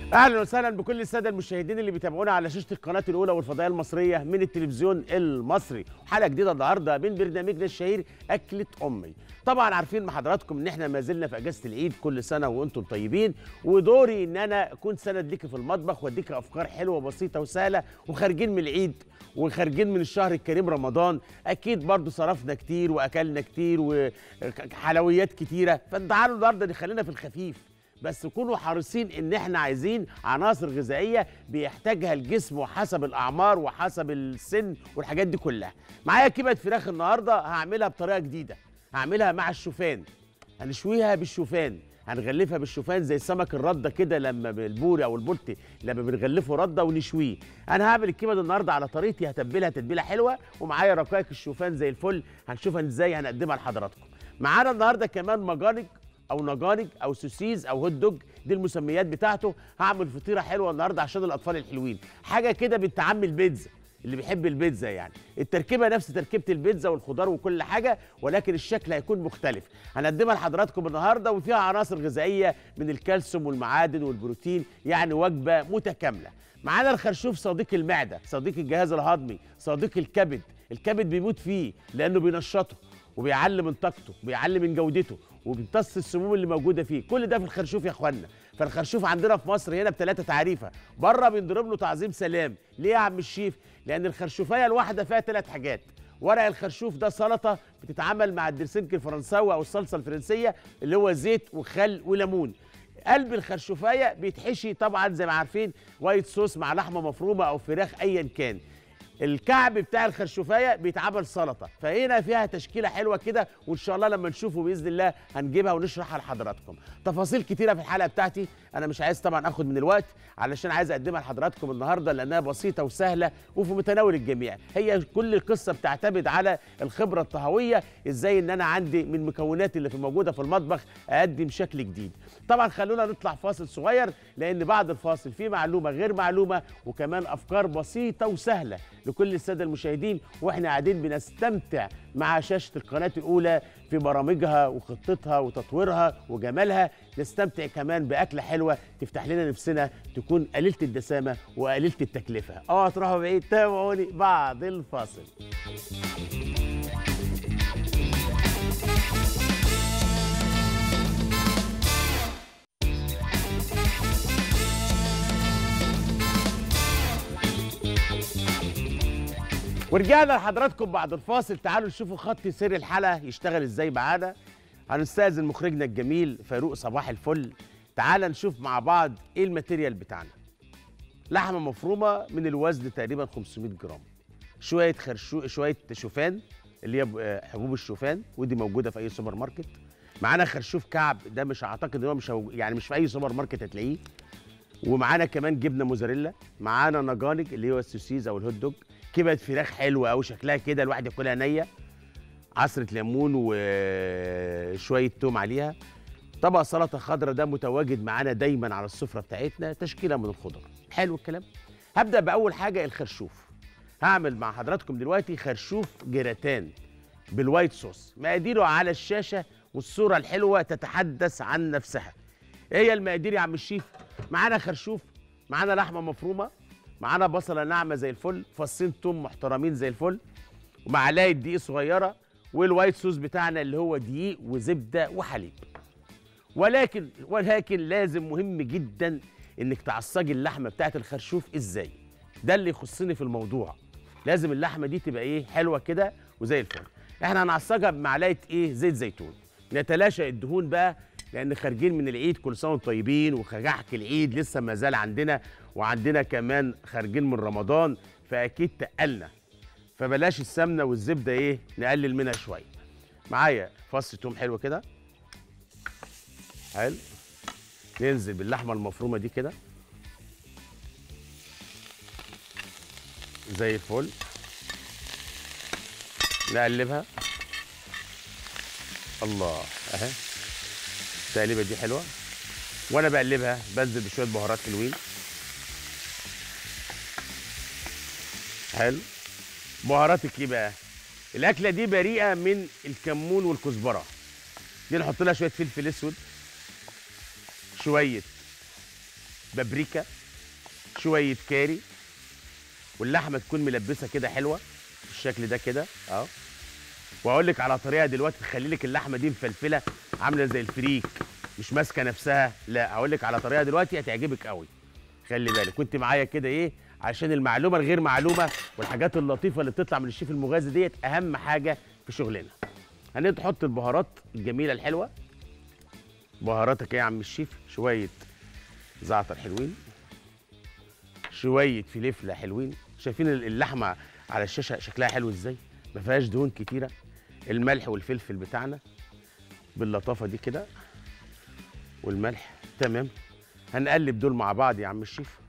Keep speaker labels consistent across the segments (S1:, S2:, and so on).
S1: اهلا وسهلا بكل الساده المشاهدين اللي بيتابعونا على شاشه القناه الاولى والفضائيه المصريه من التلفزيون المصري حلقه جديده النهارده من برنامجنا الشهير اكله امي طبعا عارفين مع حضراتكم ان احنا ما زلنا في اجازه العيد كل سنه وانتم طيبين ودوري ان انا اكون سند ليكي في المطبخ واديك افكار حلوه بسيطه وسهله وخارجين من العيد وخارجين من الشهر الكريم رمضان اكيد برضو صرفنا كتير واكلنا كتير وحلويات كتيره فتعالوا النهارده نخلينا في الخفيف بس كونوا حريصين ان احنا عايزين عناصر غذائيه بيحتاجها الجسم وحسب الاعمار وحسب السن والحاجات دي كلها معايا كبد فراخ النهارده هعملها بطريقه جديده هعملها مع الشوفان هنشويها بالشوفان هنغلفها بالشوفان زي سمك الرده كده لما بالبوري او البلطي لما بنغلفه رده ونشويه انا هعمل الكبد النهارده على طريقتي هتبلها تتبيله حلوه ومعايا رقائق الشوفان زي الفل هنشوفها ازاي هنقدمها لحضراتكم معانا النهارده كمان مجانج او نجانج او سوسيز او هوت دوج دي المسميات بتاعته هعمل فطيره حلوه النهارده عشان الاطفال الحلوين حاجه كده بنت عم البيتزا اللي بيحب البيتزا يعني التركيبه نفس تركيبه البيتزا والخضار وكل حاجه ولكن الشكل هيكون مختلف هنقدمها لحضراتكم النهارده وفيها عناصر غذائيه من الكالسيوم والمعادن والبروتين يعني وجبه متكامله معانا الخرشوف صديق المعده صديق الجهاز الهضمي صديق الكبد الكبد بيموت فيه لانه بينشطه وبيعلي من طاقته وبيعلي من جودته وبيمتص السموم اللي موجوده فيه كل ده في الخرشوف يا اخوانا فالخرشوف عندنا في مصر هنا بثلاثه تعريفه بره بنضرب له تعظيم سلام ليه يا عم الشيف لان الخرشوفيه الواحده فيها ثلاث حاجات ورق الخرشوف ده سلطه بتتعمل مع الدرسنك الفرنساوي او الصلصه الفرنسيه اللي هو زيت وخل وليمون قلب الخرشوفيه بيتحشي طبعا زي ما عارفين وايت صوص مع لحمه مفرومه او فراخ ايا كان الكعب بتاع الخرشوفيه بيتعمل سلطه فهنا فيها تشكيله حلوه كده وان شاء الله لما نشوفه باذن الله هنجيبها ونشرحها لحضراتكم تفاصيل كتيره في الحلقه بتاعتي انا مش عايز طبعا اخد من الوقت علشان عايز اقدمها لحضراتكم النهارده لانها بسيطه وسهله وفي متناول الجميع هي كل القصه بتعتمد على الخبره الطهويه ازاي ان انا عندي من المكونات اللي في موجوده في المطبخ اقدم شكل جديد طبعا خلونا نطلع فاصل صغير لان بعد الفاصل في معلومه غير معلومه وكمان افكار بسيطه وسهله لكل الساده المشاهدين واحنا قاعدين بنستمتع مع شاشه القناه الاولى في برامجها وخطتها وتطويرها وجمالها نستمتع كمان باكله حلوه تفتح لنا نفسنا تكون قليله الدسامه وقليله التكلفه اوعى تروحوا بعيد تابعوني بعد الفاصل ورجعنا لحضراتكم بعد الفاصل تعالوا نشوفوا خط سير الحلقه يشتغل ازاي معانا هنستاذن مخرجنا الجميل فاروق صباح الفل تعال نشوف مع بعض ايه الماتيريال بتاعنا لحمه مفرومه من الوزن تقريبا 500 جرام شويه خرشو شويه شوفان اللي هي حبوب الشوفان ودي موجوده في اي سوبر ماركت معانا خرشوف كعب ده مش اعتقد ان هو مش هو يعني مش في اي سوبر ماركت هتلاقيه ومعانا كمان جبنه موزاريلا معانا نجانج اللي هو السوسيز او الهوت دوج كبد فراخ حلوه قوي شكلها كده الواحد ياكلها نيه عصره ليمون وشويه توم عليها طبق سلطه خضراء ده متواجد معانا دايما على السفره بتاعتنا تشكيله من الخضر حلو الكلام هبدا باول حاجه الخرشوف هعمل مع حضراتكم دلوقتي خرشوف جراتان بالوايت صوص مقاديره على الشاشه والصوره الحلوه تتحدث عن نفسها ايه هي المقادير يا عم الشيف معانا خرشوف معانا لحمه مفرومه معانا بصله ناعمه زي الفل فصين توم محترمين زي الفل ومعلقه دقيق صغيره والوايت صوص بتاعنا اللي هو دقيق وزبده وحليب ولكن ولكن لازم مهم جدا انك تعصجي اللحمه بتاعت الخرشوف ازاي ده اللي يخصني في الموضوع لازم اللحمه دي تبقى ايه حلوه كده وزي الفل احنا هنعصجها بمعلقه ايه زيت زيتون نتلاشى الدهون بقى لان خارجين من العيد كل سنه وانتم طيبين وخجعك العيد لسه ما زال عندنا وعندنا كمان خارجين من رمضان فاكيد تقلنا فبلاش السمنه والزبده ايه نقلل منها شويه معايا فص توم حلو كده حلو ننزل باللحمه المفرومه دي كده زي الفل نقلبها الله اهي التقليبه دي حلوه وانا بقلبها بنزل بشويه بهارات حلوين حلو بهاراتك ايه بقى الاكله دي بريئه من الكمون والكزبره دي نحط لها شويه فلفل اسود شويه بابريكا شويه كاري واللحمه تكون ملبسه كده حلوه بالشكل ده كده اه واقول لك على طريقه دلوقتي تخلي لك اللحمه دي مفلفله عامله زي الفريك مش ماسكه نفسها لا اقول لك على طريقه دلوقتي هتعجبك قوي خلي بالك كنت معايا كده ايه عشان المعلومه الغير معلومه والحاجات اللطيفه اللي بتطلع من الشيف المغازي ديت اهم حاجه في شغلنا هنبدا تحط البهارات الجميله الحلوه بهاراتك ايه يا عم الشيف شويه زعتر حلوين شويه فلفله حلوين شايفين اللحمه على الشاشه شكلها حلو ازاي ما فيهاش دهون كتيره الملح والفلفل بتاعنا باللطافه دي كده والملح تمام هنقلب دول مع بعض يا عم الشيف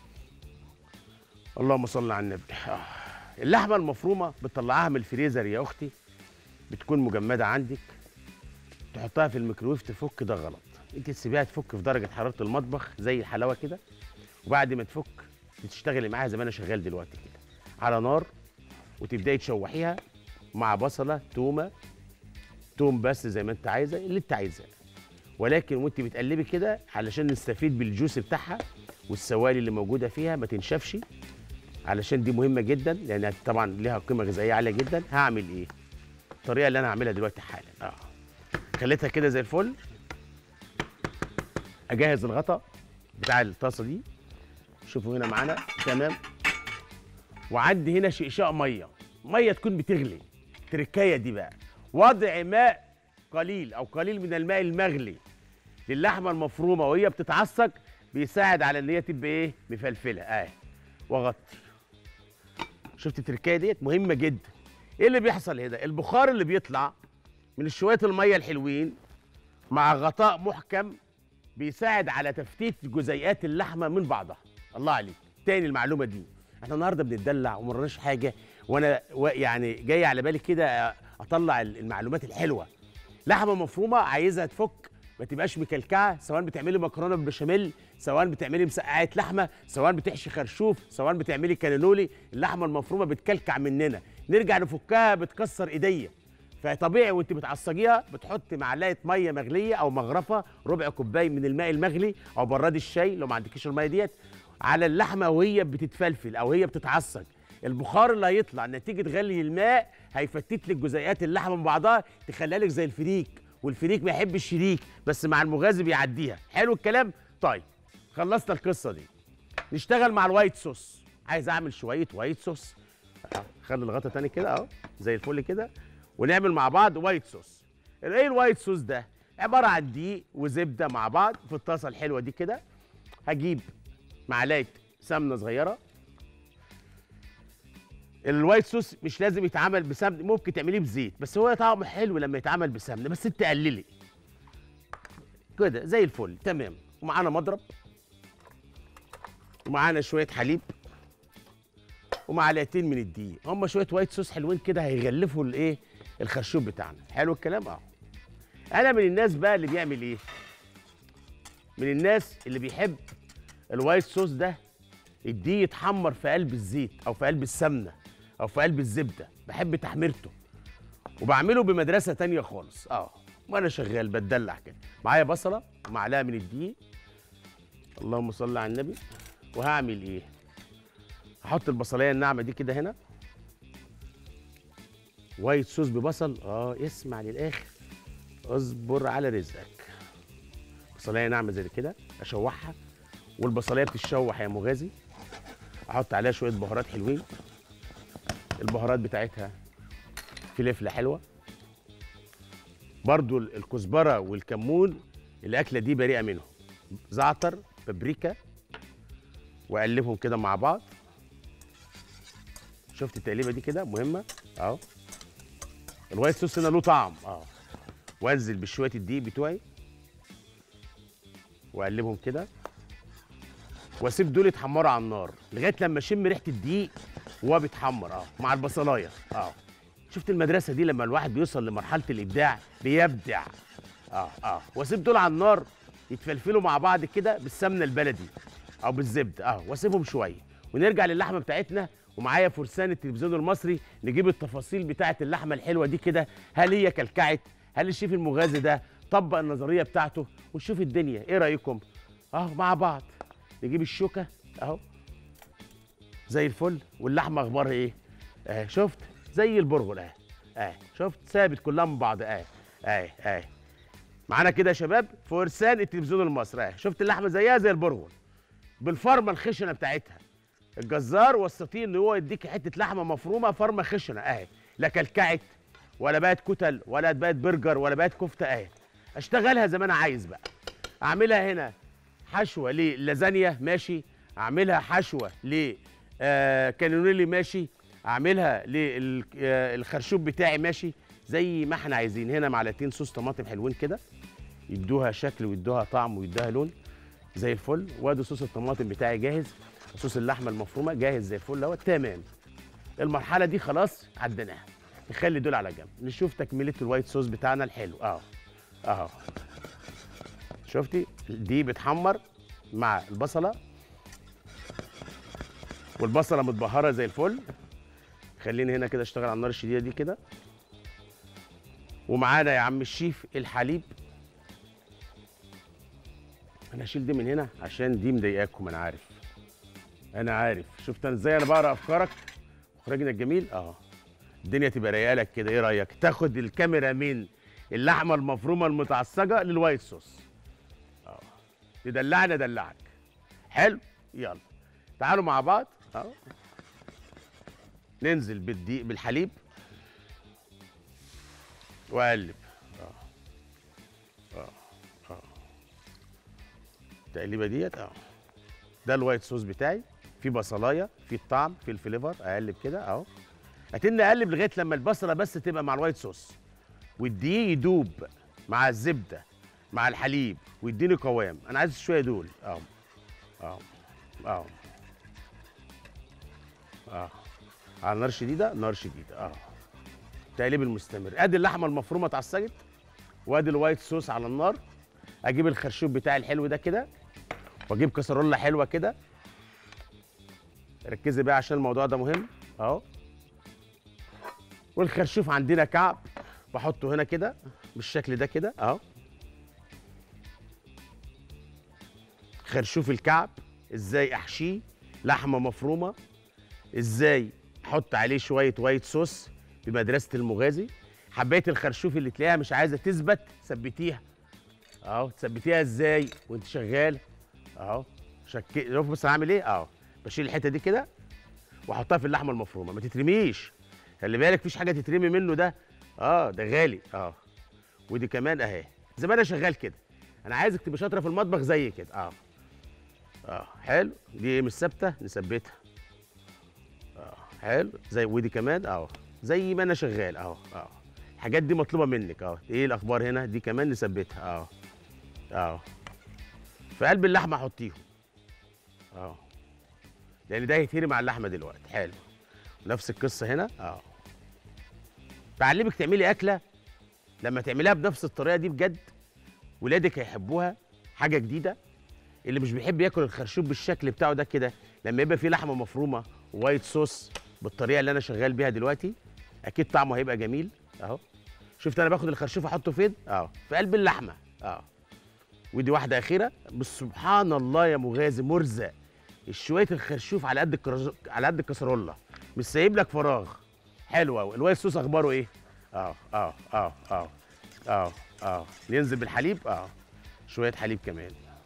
S1: اللهم صل على النبي آه. اللحمه المفرومه بتطلعها من الفريزر يا اختي بتكون مجمده عندك تحطها في الميكرويف تفك ده غلط انت تسيبيها تفك في درجه حراره المطبخ زي الحلاوه كده وبعد ما تفك تشتغلي معاها زي ما انا شغال دلوقتي كده على نار وتبداي تشوحيها مع بصله تومه توم بس زي ما انت عايزه اللي انت عايزاه ولكن وانت بتقلبي كده علشان نستفيد بالجوس بتاعها والسوائل اللي موجوده فيها ما تنشفش علشان دي مهمه جدا لان طبعا ليها قيمه غذائيه عاليه جدا هعمل ايه الطريقه اللي انا هعملها دلوقتي حالا اه خليتها كده زي الفل اجهز الغطا بتاع الطاسه دي شوفوا هنا معانا تمام وعندي هنا شقشاق ميه ميه تكون بتغلي التركايه دي بقى وضع ماء قليل او قليل من الماء المغلي للحمه المفرومه وهي بتتعصج بيساعد على ان هي تبقى ايه مفلفله اهي واغطي شفت التركايه ديت مهمه جدا ايه اللي بيحصل هنا البخار اللي بيطلع من شويه الميه الحلوين مع غطاء محكم بيساعد على تفتيت جزيئات اللحمه من بعضها الله عليك تاني المعلومه دي احنا النهارده بنتدلع وما وراناش حاجه وانا و- يعني جاي على بالي كده اطلع المعلومات الحلوه لحمه مفرومه عايزها تفك ما تبقاش مكلكعه سواء بتعملي مكرونه بالبشاميل سواء بتعملي مسقعه لحمه سواء بتحشي خرشوف سواء بتعملي كانولي اللحمه المفرومه بتكلكع مننا نرجع نفكها بتكسر ايديا فطبيعي وانت بتعصجيها بتحط معلقه ميه مغليه او مغرفه ربع كوبايه من الماء المغلي او براد الشاي لو ما عندكيش الميه ديت على اللحمه وهي بتتفلفل او هي بتتعصج البخار اللي هيطلع نتيجه غلي الماء هيفتت لك جزيئات اللحمه من بعضها تخليها لك زي الفريك والفريك ما يحبش الشريك بس مع المغازي بيعديها حلو الكلام طيب خلصت القصه دي نشتغل مع الوايت صوص عايز اعمل شويه وايت صوص أهو، خلي الغطا تاني كده اهو زي الفل كده ونعمل مع بعض وايت صوص ايه الوايت صوص ده عباره عن دقيق وزبده مع بعض في الطاسه الحلوه دي كده هجيب معلقه سمنه صغيره الوايت صوص مش لازم يتعمل بسمنه ممكن تعمليه بزيت بس هو طعمه حلو لما يتعمل بسمنه بس انت قللي كده زي الفل تمام ومعانا مضرب ومعانا شويه حليب ومعلقتين من الدقيق هم شويه وايت صوص حلوين كده هيغلفوا الايه الخرشوف بتاعنا حلو الكلام اه انا من الناس بقى اللي بيعمل ايه من الناس اللي بيحب الوايت صوص ده الدقيق يتحمر في قلب الزيت او في قلب السمنه او في قلب الزبده بحب تحميرته وبعمله بمدرسه تانية خالص اه وانا شغال بتدلع كده معايا بصله ومعلقه من الدقيق اللهم صل على النبي وهعمل ايه هحط البصلايه الناعمه دي كده هنا وايت صوص ببصل اه اسمع للاخر اصبر على رزقك بصلايه ناعمه زي كده اشوحها والبصلايه بتتشوح يا مغازي احط عليها شويه بهارات حلوين البهارات بتاعتها فلفله حلوه برضو ال- الكزبره والكمون الاكله دي بريئه منهم زعتر بابريكا واقلبهم كده مع بعض شفت التقليبه دي كده مهمه اهو الوايت صوص هنا له طعم اه وانزل بشويه الدقيق بتوعي واقلبهم كده واسيب دول يتحمروا على النار لغايه لما اشم ريحه الدقيق وهو بيتحمر اه مع البصلايه اه شفت المدرسه دي لما الواحد بيوصل لمرحله الابداع بيبدع اه اه واسيب دول على النار يتفلفلوا مع بعض كده بالسمنه البلدي او بالزبده اه واسيبهم شويه ونرجع للحمه بتاعتنا ومعايا فرسان التلفزيون المصري نجيب التفاصيل بتاعه اللحمه الحلوه دي كده هل هي كلكعت هل الشيف المغازي ده طبق النظريه بتاعته ونشوف الدنيا ايه رايكم اه مع بعض نجيب الشوكه اهو زي الفل واللحمه اخبارها ايه اهي شفت زي البرغل اهي اهي شفت ثابت كلها من بعض اهي اهي اهي معانا كده يا شباب فرسان التلفزيون المصري اهي شفت اللحمه زيها زي البرغل بالفرمه الخشنه بتاعتها الجزار وسطيه ان هو يديك حته لحمه مفرومه فرمه خشنه اهي لا كلكعت ولا بقت كتل ولا بقت برجر ولا بقت كفته اهي اشتغلها زي ما انا عايز بقى اعملها هنا حشوه للازانيا ماشي اعملها حشوه ل آه كانونيلي ماشي اعملها للخرشوب بتاعي ماشي زي ما احنا عايزين هنا معلقتين صوص طماطم حلوين كده يدوها شكل ويدوها طعم ويدوها لون زي الفل وادي صوص الطماطم بتاعي جاهز صوص اللحمه المفرومه جاهز زي الفل اهو تمام المرحله دي خلاص عديناها نخلي دول على جنب نشوف تكمله الوايت صوص بتاعنا الحلو اهو اهو شفتي دي بتحمر مع البصله والبصله متبهره زي الفل خليني هنا كده اشتغل على النار الشديده دي كده ومعانا يا عم الشيف الحليب انا هشيل دي من هنا عشان دي مضايقاكم انا عارف انا عارف شفت انا ازاي انا بقرا افكارك مخرجنا الجميل اه الدنيا تبقى رايقه لك كده ايه رايك تاخد الكاميرا من اللحمه المفرومه المتعصجه للوايت صوص اه تدلعني ادلعك حلو يلا تعالوا مع بعض اهو ننزل بالدقيق بالحليب واقلب اه اه اه التقليبه ديت اه ده الوايت صوص بتاعي في بصلايه في الطعم في الفليفر اقلب كده اهو اتني اقلب لغايه لما البصله بس تبقى مع الوايت صوص والدقيق يدوب مع الزبده مع الحليب ويديني قوام انا عايز شويه دول اهو اهو اهو اه على نار شديده نار شديده اه تقليب المستمر ادي اللحمه المفرومه اتعصجت وادي الوايت صوص على النار اجيب الخرشوب بتاعي الحلو ده كده واجيب كسرولة حلوه كده ركزي بقى عشان الموضوع ده مهم اهو والخرشوف عندنا كعب بحطه هنا كده بالشكل ده كده اهو خرشوف الكعب ازاي احشيه لحمه مفرومه ازاي احط عليه شويه وايت صوص بمدرسه المغازي حبايه الخرشوف اللي تلاقيها مش عايزه تثبت ثبتيها اهو تثبتيها ازاي وانت شغال اهو شك شوف بص انا عامل ايه اهو بشيل الحته دي كده واحطها في اللحمه المفرومه ما تترميش خلي بالك مفيش حاجه تترمي منه ده اه ده غالي اه ودي كمان اهي زي ما انا شغال كده انا عايزك تبقى شاطره في المطبخ زي كده اه اه حلو دي مش ثابته نثبتها اه حلو زي ودي كمان اهو زي ما انا شغال اهو اه الحاجات دي مطلوبه منك اه ايه الاخبار هنا دي كمان نثبتها اه اه في قلب اللحمه حطيهم اه لان ده هيتهري مع اللحمه دلوقتي حلو نفس القصه هنا اه بعلمك تعملي اكله لما تعمليها بنفس الطريقه دي بجد ولادك هيحبوها حاجه جديده اللي مش بيحب ياكل الخرشوف بالشكل بتاعه ده كده لما يبقى فيه لحمه مفرومه ووايت صوص بالطريقه اللي انا شغال بيها دلوقتي اكيد طعمه هيبقى جميل اهو شفت انا باخد الخرشوف احطه فين اه في قلب اللحمه اه ودي واحده اخيره بس سبحان الله يا مغازي مرزق شويه الخرشوف على قد الكرز... على قد الكسرولة مش سايب لك فراغ حلو قوي الوايت صوص اخباره ايه اه اه اه اه اه اه ننزل بالحليب اه شويه حليب كمان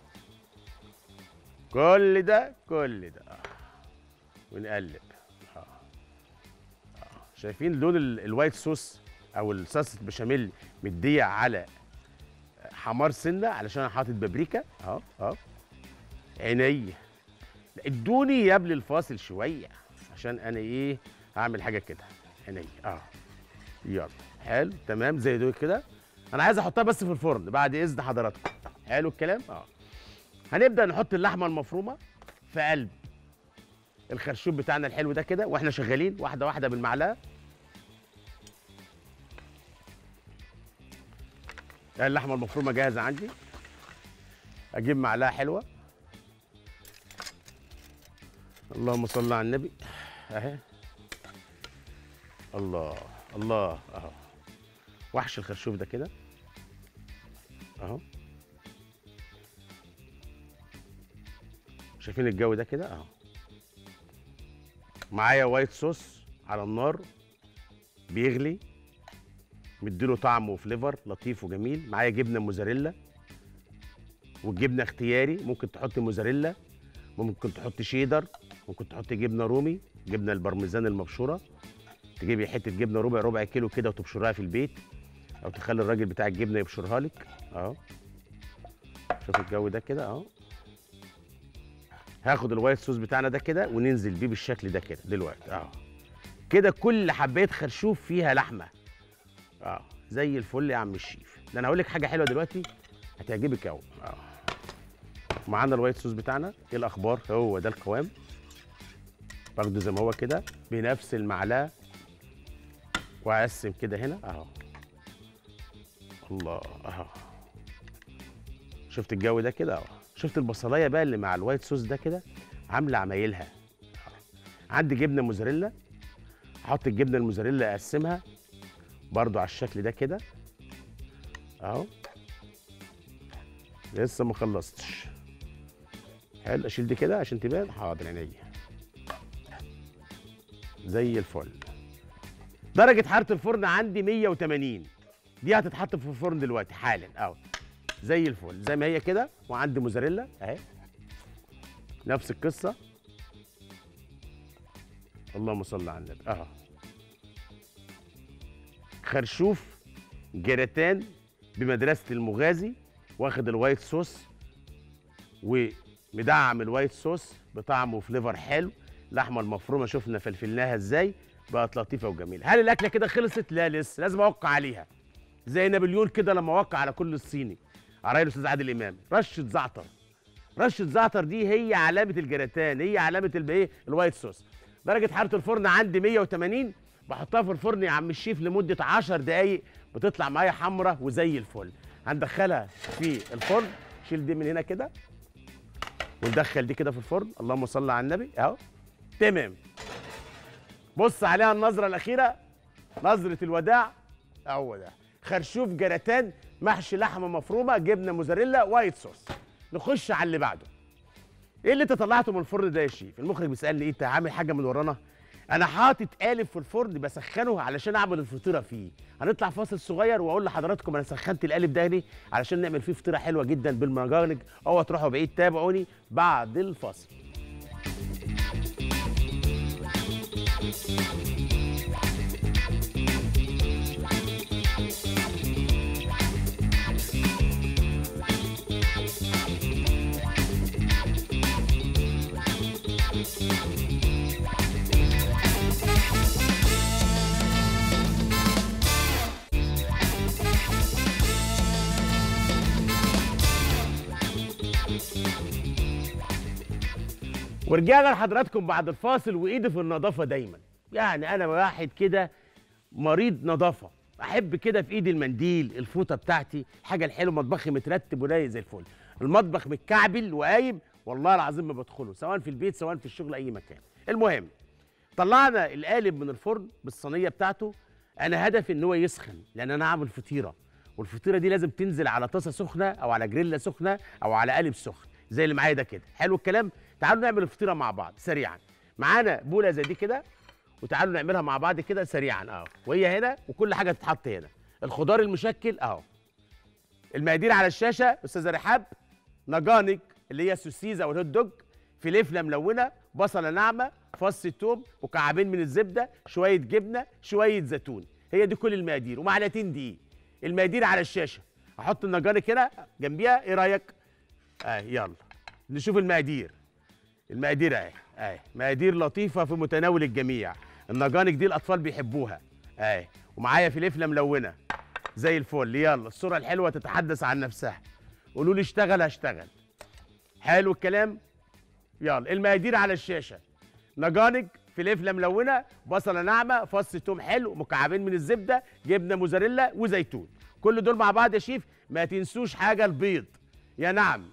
S1: كل ده كل ده آه. ونقلب آه. آه. شايفين لون ال- الوايت صوص او الصلصه البشاميل مديه على حمار سنه علشان انا حاطط بابريكا اهو اهو عينيا ادوني قبل الفاصل شويه عشان انا ايه هعمل حاجه كده عينيا اه يلا حلو تمام زي دول كده انا عايز احطها بس في الفرن بعد اذن حضراتكم حلو الكلام اه هنبدا نحط اللحمه المفرومه في قلب الخرشوف بتاعنا الحلو ده كده واحنا شغالين واحده واحده بالمعلقه ده اللحمه المفرومه جاهزه عندي اجيب معلقه حلوه اللهم صل على النبي اهي الله الله اهو وحش الخرشوف ده كده اهو شايفين الجو ده كده اهو معايا وايت صوص على النار بيغلي مديله طعم وفليفر لطيف وجميل معايا جبنه موزاريلا والجبنه اختياري ممكن تحط موزاريلا ممكن تحط شيدر ممكن تحط جبنه رومي جبنه البرميزان المبشوره تجيبي حته جبنه ربع ربع كيلو كده وتبشرها في البيت او تخلي الراجل بتاع الجبنه يبشرها لك اهو شوف الجو ده كده اهو هاخد الوايت صوص بتاعنا ده كده وننزل بيه بالشكل ده كده دلوقتي اهو كده كل حبايه خرشوف فيها لحمه اه زي الفل يا عم الشيف ده انا هقول لك حاجه حلوه دلوقتي هتعجبك قوي اه معانا الوايت صوص بتاعنا ايه الاخبار هو ده القوام باخده زي ما هو كده بنفس المعلقه واقسم كده هنا اهو الله اهو شفت الجو ده كده اهو شفت البصلايه بقى اللي مع الوايت صوص ده كده عامله عمايلها أهو. عندي جبنه موزاريلا احط الجبنه الموزاريلا اقسمها برضو على الشكل ده كده اهو لسه ما خلصتش حلو اشيل دي كده عشان تبان حاضر عينيا زي الفل درجة حرارة الفرن عندي 180 دي هتتحط في الفرن دلوقتي حالا اهو زي الفل زي ما هي كده وعندي موزاريلا اهي نفس القصة اللهم صل على النبي اهو خرشوف جراتان بمدرسة المغازي واخد الوايت صوص ومدعم الوايت صوص بطعم وفليفر حلو اللحمه المفرومه شفنا فلفلناها ازاي بقت لطيفه وجميله هل الاكله كده خلصت لا لسه لازم اوقع عليها زي نابليون كده لما وقع على كل الصيني على الاستاذ عادل امام رشه زعتر رشه زعتر دي هي علامه الجراتان هي علامه الايه الوايت صوص درجه حراره الفرن عندي 180 بحطها في الفرن يا عم الشيف لمده 10 دقائق بتطلع معايا حمرة وزي الفل هندخلها في الفرن شيل دي من هنا كده وندخل دي كده في الفرن اللهم صل على النبي اهو تمام بص عليها النظرة الأخيرة نظرة الوداع أهو ده خرشوف جراتان محشي لحمة مفرومة جبنة موزاريلا وايت صوص نخش على اللي بعده ايه اللي انت طلعته من الفرن ده يا شيف المخرج بيسالني ايه انت عامل حاجه من ورانا انا حاطط قالب في الفرن بسخنه علشان اعمل الفطيره فيه هنطلع فاصل صغير واقول لحضراتكم انا سخنت القالب ده ليه علشان نعمل فيه فطيره حلوه جدا بالمجانج اوعوا تروحوا بعيد تابعوني بعد الفاصل ورجعنا لحضراتكم بعد الفاصل وايدي في النظافه دايما يعني انا واحد كده مريض نظافه احب كده في ايدي المنديل الفوطه بتاعتي الحاجه الحلوه مطبخي مترتب ورايق زي الفل المطبخ متكعبل وقايم والله العظيم ما بدخله سواء في البيت سواء في الشغل اي مكان المهم طلعنا القالب من الفرن بالصينيه بتاعته انا هدفي ان هو يسخن لان انا هعمل فطيره والفطيره دي لازم تنزل على طاسه سخنه او على جريلا سخنه او على قالب سخن زي اللي معايا ده كده حلو الكلام تعالوا نعمل الفطيره مع بعض سريعا معانا بوله زي دي كده وتعالوا نعملها مع بعض كده سريعا اهو وهي هنا وكل حاجه تتحط هنا الخضار المشكل اهو المقادير على الشاشه استاذه رحاب نجانج اللي هي السوسيز او الهوت دوج فلفله ملونه بصله ناعمه فص توم مكعبين من الزبده شويه جبنه شويه زيتون هي دي كل المقادير ومعلقتين دقيق المقادير على الشاشه هحط النجانج هنا جنبيها ايه رايك اه يلا نشوف المقادير المقادير اهي اهي مقادير لطيفه في متناول الجميع النجانج دي الاطفال بيحبوها اهي ومعايا فلفله ملونه زي الفل يلا الصوره الحلوه تتحدث عن نفسها قولوا لي اشتغل هشتغل حلو الكلام يلا المقادير على الشاشه نجانج فلفله ملونه بصله ناعمه فص توم حلو مكعبين من الزبده جبنه موزاريلا وزيتون كل دول مع بعض يا شيف ما تنسوش حاجه البيض يا نعم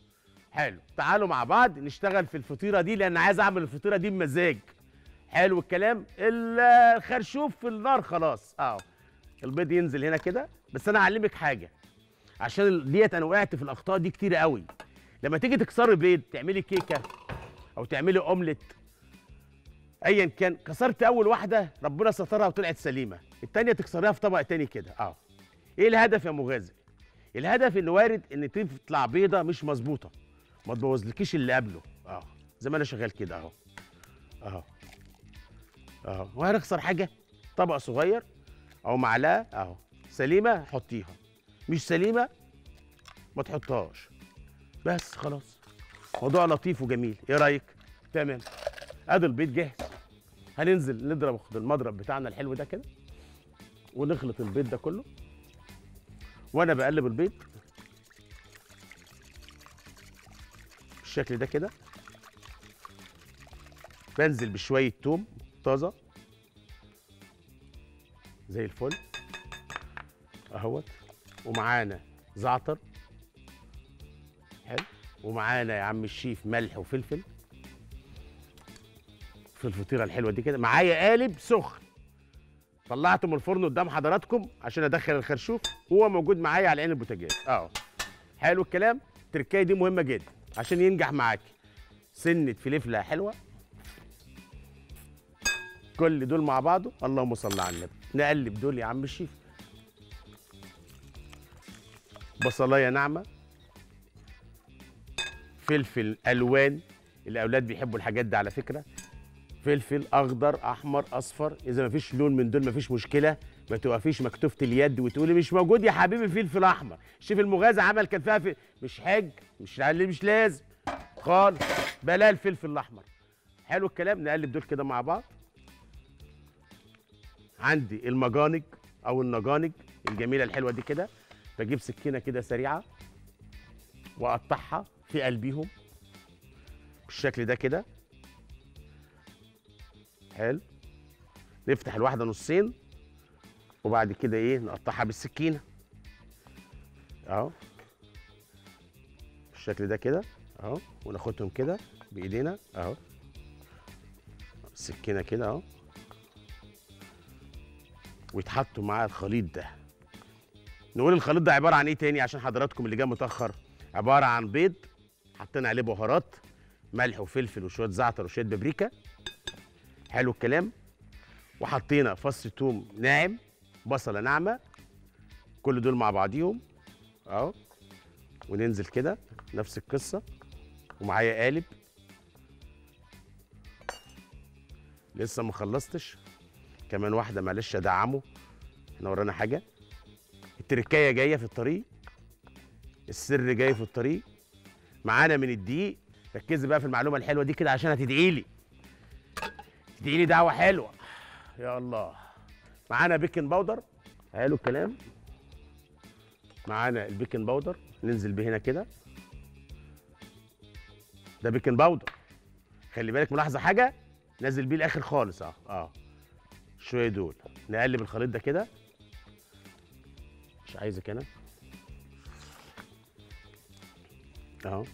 S1: حلو تعالوا مع بعض نشتغل في الفطيره دي لان عايز اعمل الفطيره دي بمزاج حلو الكلام الخرشوف في النار خلاص اه البيض ينزل هنا كده بس انا اعلمك حاجه عشان ديت انا وقعت في الاخطاء دي كتير قوي لما تيجي تكسري بيض تعملي كيكه او تعملي اومليت ايا كان كسرت اول واحده ربنا سترها وطلعت سليمه التانيه تكسريها في طبق تاني كده اه ايه الهدف يا مغازي الهدف ان وارد ان تطلع بيضه مش مظبوطه ما تبوظلكيش اللي قبله اه زي ما انا شغال كده اهو اهو اهو وهنخسر حاجه طبق صغير او معلقه اهو سليمه حطيها مش سليمه ما تحطهاش بس خلاص موضوع لطيف وجميل ايه رايك تمام ادي البيض جاهز هننزل نضرب بالمضرب بتاعنا الحلو ده كده ونخلط البيض ده كله وانا بقلب البيض بالشكل ده كده بنزل بشويه توم طازه زي الفل اهوت ومعانا زعتر حلو ومعانا يا عم الشيف ملح وفلفل في الفطيره الحلوه دي كده معايا قالب سخن طلعته من الفرن قدام حضراتكم عشان ادخل الخرشوف وهو موجود معايا على عين البوتاجاز اه حلو الكلام التركايه دي مهمه جدا عشان ينجح معاكي سنه فلفله حلوه كل دول مع بعضه اللهم صل على النبي نقلب دول يا عم الشيف بصلايه ناعمه فلفل الوان الاولاد بيحبوا الحاجات دي على فكره فلفل اخضر احمر اصفر اذا ما فيش لون من دول ما فيش مشكله ما توقفيش مكتوفه اليد وتقولي مش موجود يا حبيبي فلفل احمر شوف المغازي عمل كان فيها في مش حاج مش مش لازم خالص بلا الفلفل الاحمر حلو الكلام نقلب دول كده مع بعض عندي المجانج او النجانج الجميله الحلوه دي كده بجيب سكينه كده سريعه واقطعها في قلبيهم بالشكل ده كده حلو نفتح الواحده نصين وبعد كده ايه نقطعها بالسكينه اهو بالشكل ده كده اهو وناخدهم كده بايدينا اهو السكينه كده اهو ويتحطوا معاه الخليط ده نقول الخليط ده عباره عن ايه تاني عشان حضراتكم اللي جاي متاخر عباره عن بيض حطينا عليه بهارات ملح وفلفل وشويه زعتر وشويه بابريكا حلو الكلام وحطينا فص ثوم ناعم بصله ناعمه كل دول مع بعضيهم اهو وننزل كده نفس القصه ومعايا قالب لسه ما خلصتش كمان واحده معلش ادعمه احنا ورانا حاجه التركايه جايه في الطريق السر جاي في الطريق معانا من الدقيق ركزي بقى في المعلومه الحلوه دي كده عشان هتدعي لي تدعي لي دعوه حلوه يا الله معانا بيكنج باودر حلو الكلام معانا البيكنج باودر ننزل بيه هنا كده ده بيكنج باودر خلي بالك ملاحظه حاجه نازل بيه الاخر خالص اه اه شويه دول نقلب الخليط ده كده مش عايزك انا اهو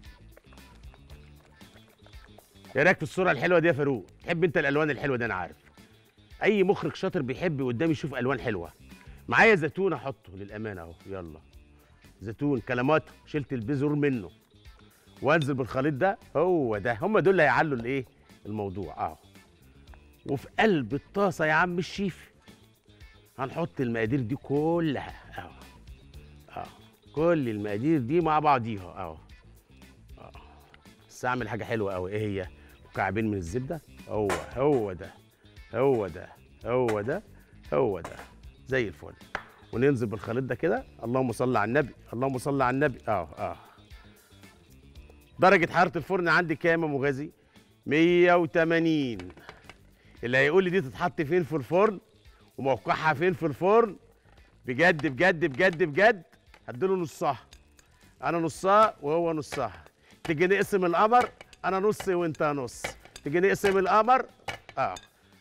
S1: ايه رايك في الصوره الحلوه دي يا فاروق تحب انت الالوان الحلوه دي انا عارف اي مخرج شاطر بيحب قدامي يشوف الوان حلوه معايا زيتون احطه للامانه اهو يلا زيتون كلاماته شلت البذور منه وانزل بالخليط ده هو ده هم دول اللي هيعلوا الايه الموضوع اهو وفي قلب الطاسه يا عم الشيف هنحط المقادير دي كلها اهو اهو كل المقادير دي مع بعضيها اهو اهو بس اعمل حاجه حلوه قوي ايه هي مكعبين من الزبده هو هو ده هو ده هو ده هو ده زي الفل وننزل بالخليط ده كده اللهم صل على النبي اللهم صل على النبي اه اه درجة حرارة الفرن عندي كام يا مغازي؟ 180 اللي هيقول لي دي تتحط فين في الفرن وموقعها فين في الفرن بجد بجد بجد بجد هديله نصها انا نصها وهو نصها تيجي نقسم القمر انا نص وانت نص تيجي نقسم القمر اه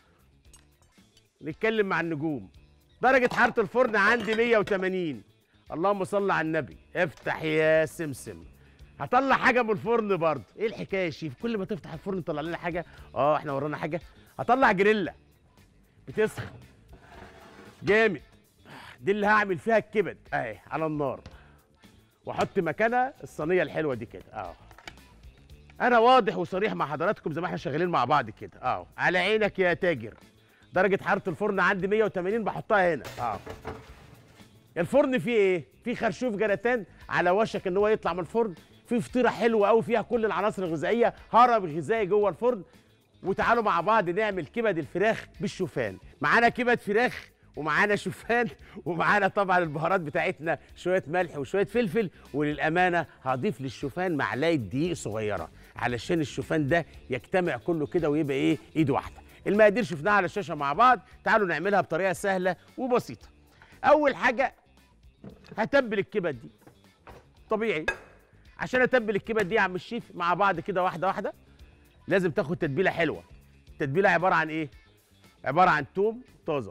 S1: نتكلم مع النجوم درجة حرارة الفرن عندي 180 اللهم صل على النبي افتح يا سمسم هطلع حاجة من الفرن برضه ايه الحكاية يا شيف كل ما تفتح الفرن تطلع لنا حاجة اه احنا ورانا حاجة هطلع جريلا بتسخن جامد دي اللي هعمل فيها الكبد اهي على النار واحط مكانها الصينية الحلوة دي كده اه انا واضح وصريح مع حضراتكم زي ما احنا شغالين مع بعض كده اه على عينك يا تاجر درجه حراره الفرن عندي 180 بحطها هنا اه الفرن فيه ايه فيه خرشوف جراتان على وشك ان هو يطلع من الفرن فيه فطيره حلوه قوي فيها كل العناصر الغذائيه هرم غذائي جوه الفرن وتعالوا مع بعض نعمل كبد الفراخ بالشوفان معانا كبد فراخ ومعانا شوفان ومعانا طبعا البهارات بتاعتنا شويه ملح وشويه فلفل وللامانه هضيف للشوفان معلقه دقيق صغيره علشان الشوفان ده يجتمع كله كده ويبقى ايه ايد واحده المقادير شفناها على الشاشه مع بعض تعالوا نعملها بطريقه سهله وبسيطه اول حاجه هتبل الكبد دي طبيعي عشان اتبل الكبد دي يا عم الشيف مع بعض كده واحده واحده لازم تاخد تتبيله حلوه التتبيله عباره عن ايه عباره عن توم طازه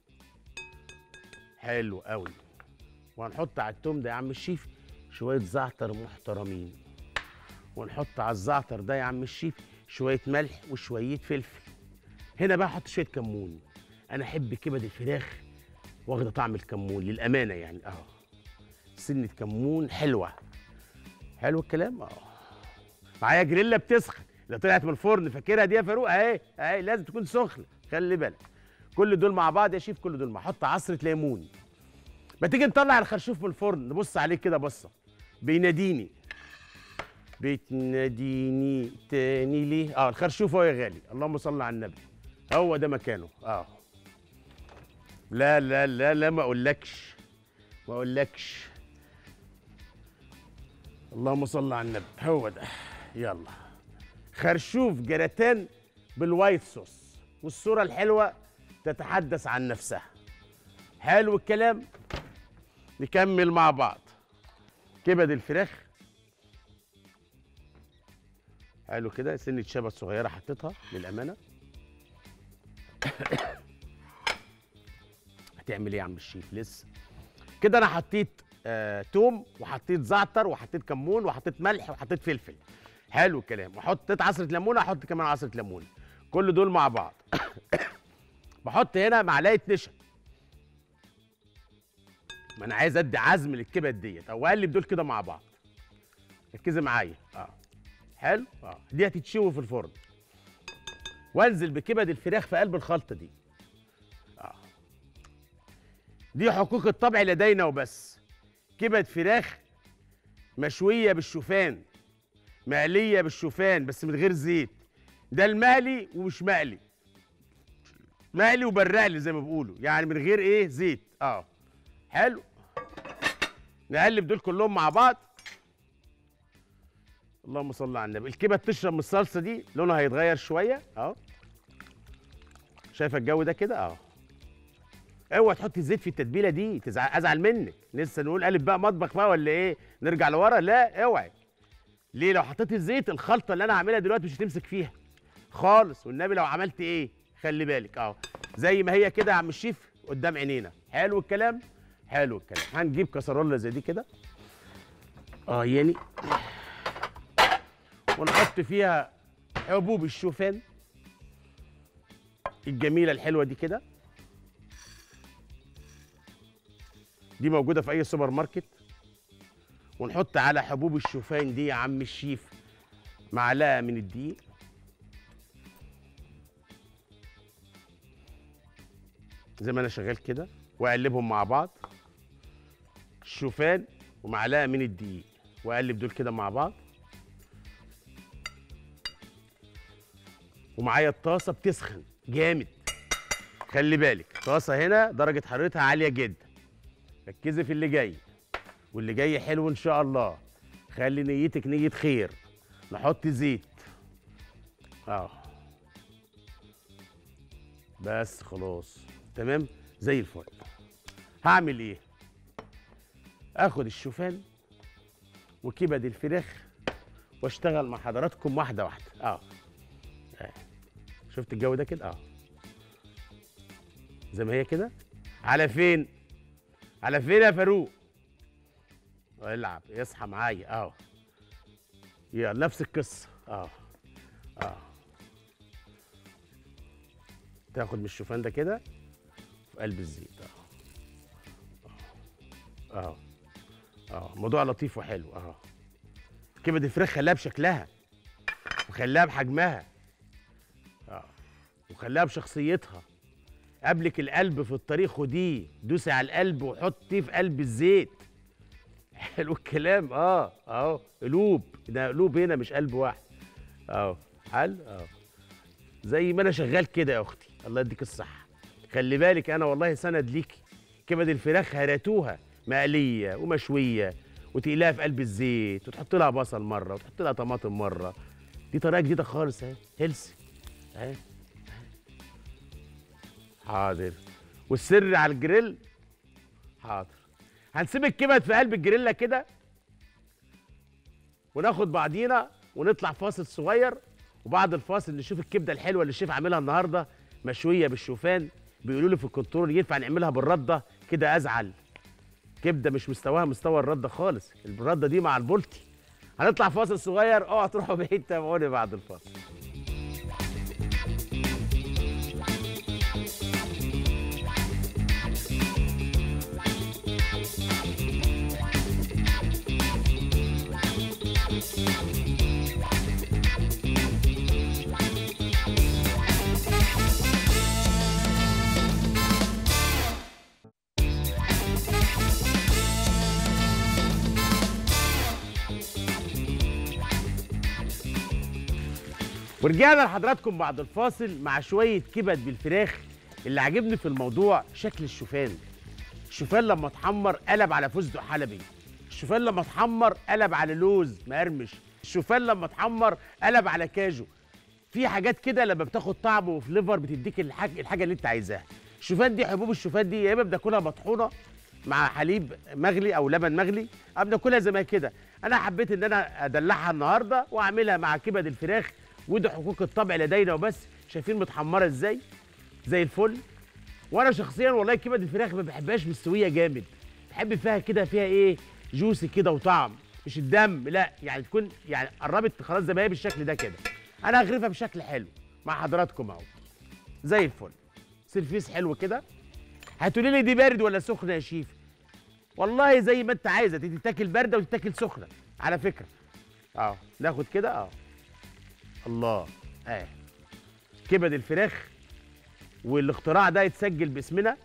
S1: حلو قوي وهنحط على التوم ده يا عم الشيف شويه زعتر محترمين ونحط على الزعتر ده يا عم الشيف شويه ملح وشويه فلفل هنا بقى احط شويه كمون انا احب كبد الفراخ واخده طعم الكمون للامانه يعني اه سنه كمون حلوه حلو الكلام اه معايا جريلا بتسخن اللي طلعت من الفرن فاكرها دي يا فاروق اهي اهي لازم تكون سخنه خلي بالك كل دول مع بعض يا شيف كل دول مع حط عصره ليمون ما تيجي نطلع الخرشوف من الفرن نبص عليه كده بصه بيناديني بتناديني تاني ليه اه الخرشوف اهو يا غالي اللهم صل على النبي هو ده مكانه اه لا لا لا لا ما اقولكش ما اقولكش اللهم صل على النبي هو ده يلا خرشوف جراتان بالوايت صوص والصوره الحلوه تتحدث عن نفسها حلو الكلام نكمل مع بعض كبد الفراخ حلو كده سنة شبت صغيرة حطيتها للأمانة هتعمل ايه يا عم الشيف لسه كده انا حطيت آه توم وحطيت زعتر وحطيت كمون وحطيت ملح وحطيت فلفل حلو الكلام وحطيت عصره ليمونه احط كمان عصره ليمون كل دول مع بعض بحط هنا معلقه نشا ما انا عايز ادي عزم للكبد ديت او اقلب دول كده مع بعض ركزي معايا اه حلو اه دي هتتشوي في الفرن وانزل بكبد الفراخ في قلب الخلطه دي اه دي حقوق الطبع لدينا وبس كبد فراخ مشويه بالشوفان مقليه بالشوفان بس من غير زيت ده المقلي ومش مقلي مقلي وبرقلي زي ما بيقولوا يعني من غير ايه زيت اه حلو نقلب دول كلهم مع بعض اللهم صل على النبي الكبد تشرب من الصلصه دي لونها هيتغير شويه اهو شايفه الجو ده كده اهو اوعى تحطي زيت في التتبيله دي تزعل ازعل منك لسه نقول قالب بقى مطبخ بقى ولا ايه نرجع لورا لا اوعي ليه لو حطيت الزيت الخلطه اللي انا هعملها دلوقتي مش هتمسك فيها خالص والنبي لو عملت ايه خلي بالك اهو زي ما هي كده يا عم الشيف قدام عينينا حلو الكلام حلو الكلام هنجيب كسرولة زي دي كده اه يعني ونحط فيها حبوب الشوفان الجميله الحلوه دي كده دي موجوده في اي سوبر ماركت ونحط على حبوب الشوفان دي يا عم الشيف معلقه من الدقيق زي ما انا شغال كده واقلبهم مع بعض الشوفان ومعلقه من الدقيق واقلب دول كده مع بعض ومعايا الطاسه بتسخن جامد خلي بالك طاسه هنا درجه حرارتها عاليه جدا ركزي في اللي جاي واللي جاي حلو ان شاء الله خلي نيتك نيه خير نحط زيت اه بس خلاص تمام زي الفل هعمل ايه اخد الشوفان وكبد الفراخ واشتغل مع حضراتكم واحده واحده اه آه. شفت الجو ده كده اه زي ما هي كده على فين على فين يا فاروق العب اصحى معايا اه يلا نفس القصه اه اه تاخد من الشوفان ده كده في قلب الزيت اه اه اه موضوع لطيف وحلو اه كبد الفراخ خلاها بشكلها وخليها بحجمها اه وخليها بشخصيتها قبلك القلب في الطريق خديه دوسي على القلب وحطيه في قلب الزيت حلو الكلام اه اهو قلوب ده قلوب هنا مش قلب واحد اهو حل اه زي ما انا شغال كده يا اختي الله يديك الصحه خلي بالك انا والله سند ليكي كبد الفراخ هراتوها مقليه ومشويه وتقليها في قلب الزيت وتحط لها بصل مره وتحط لها طماطم مره دي طريقه جديده خالص اهي هيلسي اهي حاضر والسر على الجريل حاضر هنسيب الكبد في قلب الجريلا كده وناخد بعضينا ونطلع فاصل صغير وبعد الفاصل نشوف الكبده الحلوه اللي الشيف عاملها النهارده مشويه بالشوفان بيقولوا لي في الكنترول ينفع نعملها بالرده كده ازعل كبده مش مستواها مستوى الرده خالص الرده دي مع البولتي هنطلع فاصل صغير اوعى تروحوا بعيد تابعوني بعد الفاصل ورجعنا لحضراتكم بعد الفاصل مع شويه كبد بالفراخ اللي عاجبني في الموضوع شكل الشوفان الشوفان لما اتحمر قلب على فستق حلبي الشوفان لما اتحمر قلب على لوز مقرمش الشوفان لما اتحمر قلب على كاجو في حاجات كده لما بتاخد طعم وفليفر بتديك الحاجه الحاجه اللي انت عايزاها الشوفان دي حبوب الشوفان دي يا اما بناكلها مطحونه مع حليب مغلي او لبن مغلي او بناكلها زي ما هي كده انا حبيت ان انا ادلعها النهارده واعملها مع كبد الفراخ ودي حقوق الطبع لدينا وبس شايفين متحمره ازاي زي الفل وانا شخصيا والله كبد الفراخ ما بحبهاش مستويه جامد بحب فيها كده فيها ايه جوسي كده وطعم مش الدم لا يعني تكون يعني قربت خلاص زي ما هي بالشكل ده كده انا هغرفها بشكل حلو مع حضراتكم اهو زي الفل سيرفيس حلو كده هتقولي لي دي بارد ولا سخنه يا شيف والله زي ما انت عايزه تتاكل بارده وتتاكل سخنه على فكره اه ناخد كده اه الله اه كبد الفراخ والاختراع ده يتسجل باسمنا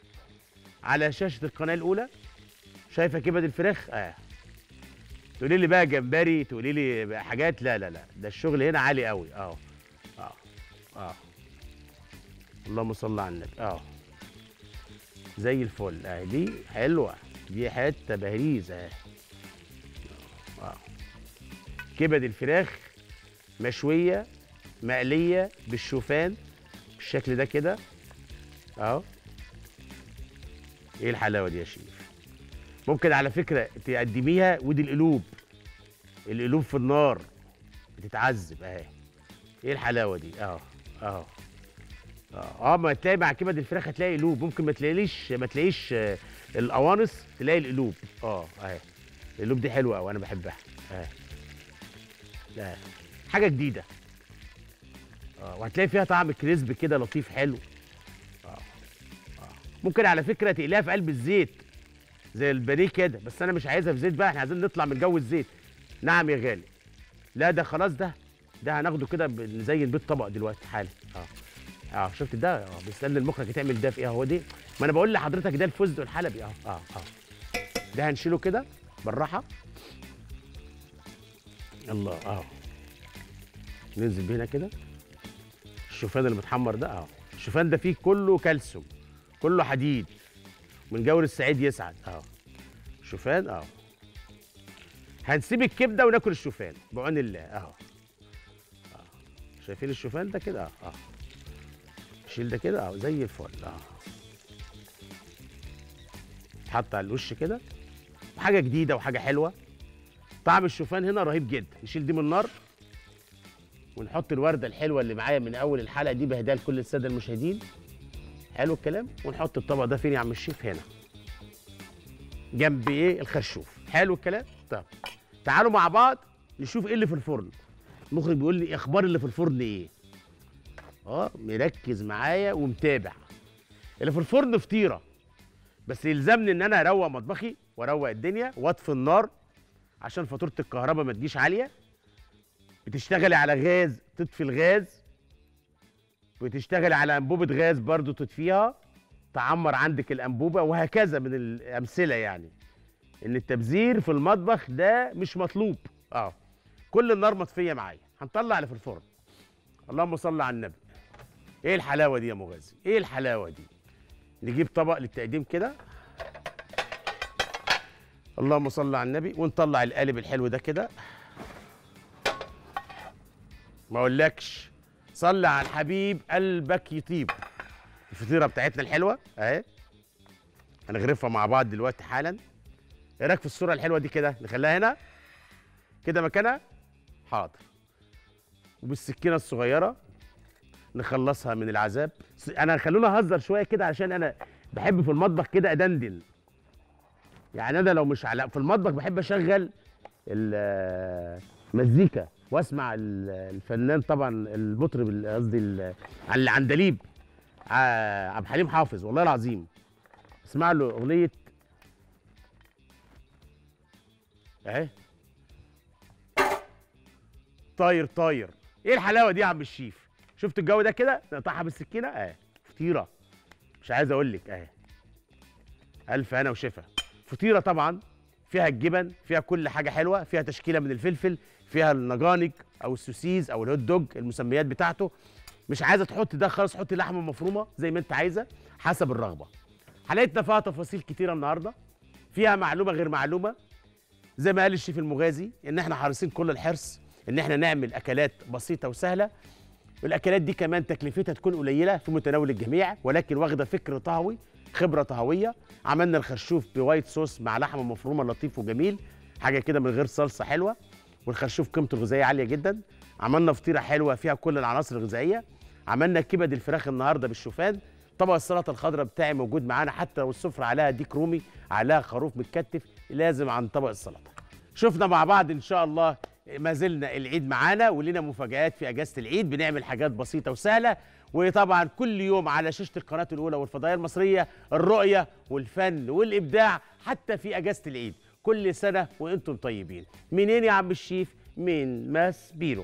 S1: على شاشه القناه الاولى شايفه كبد الفراخ اه تقولي لي بقى جمبري تقولي لي بقى حاجات لا لا لا ده الشغل هنا عالي قوي اه اه اه اللهم صل على النبي اه زي الفل اه دي حلوه دي حته بهريز اه اه كبد الفراخ مشويه مقليه بالشوفان بالشكل ده كده اهو ايه الحلاوه دي يا شيف ممكن على فكره تقدميها ودي القلوب القلوب في النار بتتعذب اهي ايه الحلاوه دي اه اه اه اه ما تلاقي مع كبد الفراخ هتلاقي قلوب ممكن ما تلاقيش ما تلاقيش آه، القوانص تلاقي القلوب اه اهي القلوب دي حلوه قوي انا بحبها اه لا حاجه جديده اه وهتلاقي فيها طعم كريسب كده لطيف حلو اه اه ممكن على فكره تقليها في قلب الزيت زي البانيه كده بس انا مش عايزها في زيت بقى احنا عايزين نطلع من جو الزيت نعم يا غالي لا ده خلاص ده ده هناخده كده ب- نزين بيه الطبق دلوقتي حالا اه اه شفت ده اه بيستنى المخرج تعمل ده في ايه هو دي ما انا بقول لحضرتك ده الفستق الحلبي اه اه اه ده هنشيله كده بالراحه الله اه ننزل بيه هنا كده الشوفان اللي متحمر ده اه الشوفان ده فيه كله كالسيوم كله حديد من جور السعيد يسعد اه شوفان اه هنسيب الكبده وناكل الشوفان بعون الله اهو اه شايفين الشوفان ده كده اه اه شيل ده كده اه زي الفل اه حط على الوش كده وحاجه جديده وحاجه حلوه طعم الشوفان هنا رهيب جدا نشيل دي من النار ونحط الورده الحلوه اللي معايا من اول الحلقه دي بهداها لكل الساده المشاهدين حلو الكلام ونحط الطبق ده فين يا عم الشيف هنا جنب ايه الخرشوف حلو الكلام طب تعالوا مع بعض نشوف ايه اللي في الفرن المخرج بيقول لي اخبار اللي في الفرن ايه اه مركز معايا ومتابع اللي في الفرن فطيره بس يلزمني ان انا اروق مطبخي واروق الدنيا واطفي النار عشان فاتوره الكهرباء ما تجيش عاليه بتشتغلي على غاز تطفي الغاز بتشتغلي على انبوبه غاز برضو تطفيها تعمر عندك الانبوبه وهكذا من الامثله يعني ان التبذير في المطبخ ده مش مطلوب اه كل النار مطفيه معايا هنطلع اللي في الفرن اللهم صل على النبي ايه الحلاوه دي يا مغازي ايه الحلاوه دي نجيب طبق للتقديم كده اللهم صل على النبي ونطلع القالب الحلو ده كده ما اقولكش صلي على الحبيب قلبك يطيب الفطيره بتاعتنا الحلوه اهي هنغرفها مع بعض دلوقتي حالا ايه رايك في الصوره الحلوه دي كده نخليها هنا كده مكانها حاضر وبالسكينه الصغيره نخلصها من العذاب س- انا خلونا اهزر شويه كده علشان انا بحب في المطبخ كده ادندن يعني انا لو مش على في المطبخ بحب اشغل المزيكا واسمع ال- الفنان طبعا المطرب ال- قصدي ال- العندليب ع- عبد الحليم حافظ والله العظيم اسمع له اغنيه اهي طاير طاير ايه الحلاوه دي يا عم الشيف شفت الجو ده كده نقطعها بالسكينه اهي فطيره مش عايز اقول لك اهي الف هنا وشفا فطيره طبعا فيها الجبن فيها كل حاجه حلوه فيها تشكيله من الفلفل فيها النجانج او السوسيز او الهوت دوج المسميات بتاعته مش عايزه تحط ده خلاص حطي لحمه مفرومه زي ما انت عايزه حسب الرغبه حلقتنا فيها تفاصيل كتيره النهارده فيها معلومه غير معلومه زي ما قال الشيف المغازي ان احنا حريصين كل الحرص ان احنا نعمل اكلات بسيطه وسهله والاكلات دي كمان تكلفتها تكون قليله في متناول الجميع ولكن واخده فكر طهوي خبره طهويه عملنا الخرشوف بوايت صوص مع لحمه مفرومه لطيف وجميل حاجه كده من غير صلصه حلوه والخرشوف قيمته الغذائيه عاليه جدا عملنا فطيره حلوه فيها كل العناصر الغذائيه عملنا كبد الفراخ النهارده بالشوفان طبق السلطه الخضراء بتاعي موجود معانا حتى لو السفره عليها ديك رومي عليها خروف متكتف لازم عن طبق السلطه شفنا مع بعض ان شاء الله ما زلنا العيد معانا ولينا مفاجآت في اجازه العيد بنعمل حاجات بسيطه وسهله وطبعا كل يوم على شاشه القناه الاولى والفضائيه المصريه الرؤيه والفن والابداع حتى في اجازه العيد كل سنه وانتم طيبين منين يا عم الشيف من ماس بيرو